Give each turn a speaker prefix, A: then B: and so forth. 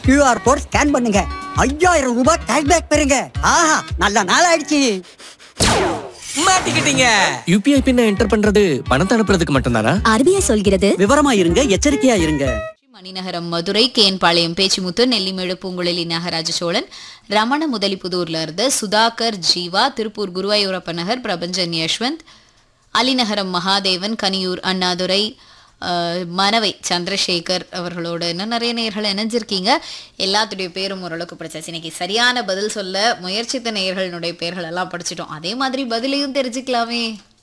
A: QR code scan பண்ணுங்க ஐயாயிரம் ரூபாய் கேஷ்பேக் பெறுங்க ஆஹா நல்ல நாள் ஆயிடுச்சு
B: மாட்டிக்கிட்டீங்க
C: யூபிஐ பின்ன என்டர் பண்றது பணத்தை அனுப்புறதுக்கு மட்டும்தானா
D: ஆர்பிஐ சொல்கிறது
A: விவரமா இருங்க எச்சரிக்கையா இருங்க
E: மணிநகரம் மதுரை கேன்பாளையம் பேச்சிமுத்து நெல்லிமேடு பூங்குழலி நாகராஜ சோழன் ரமண முதலிப்புதூர்ல இருந்து சுதாகர் ஜீவா திருப்பூர் குருவாயூரப்ப நகர் பிரபஞ்சன் யஷ்வந்த் அலிநகரம் மகாதேவன் கனியூர் அண்ணாதுரை அஹ், மனவை சந்திரசேகர் அவர்களோட இன்னும் நிறைய நேர்கள் இணைஞ்சிருக்கீங்க எல்லாத்துடைய பேரும் ஓரளவுக்கு படிச்சாச்சு இன்னைக்கு சரியான பதில் சொல்ல முயற்சித்த நேயர்களுடைய பேர்கள் எல்லாம் படிச்சிட்டோம் அதே மாதிரி பதிலையும் தெரிஞ்சுக்கலாமே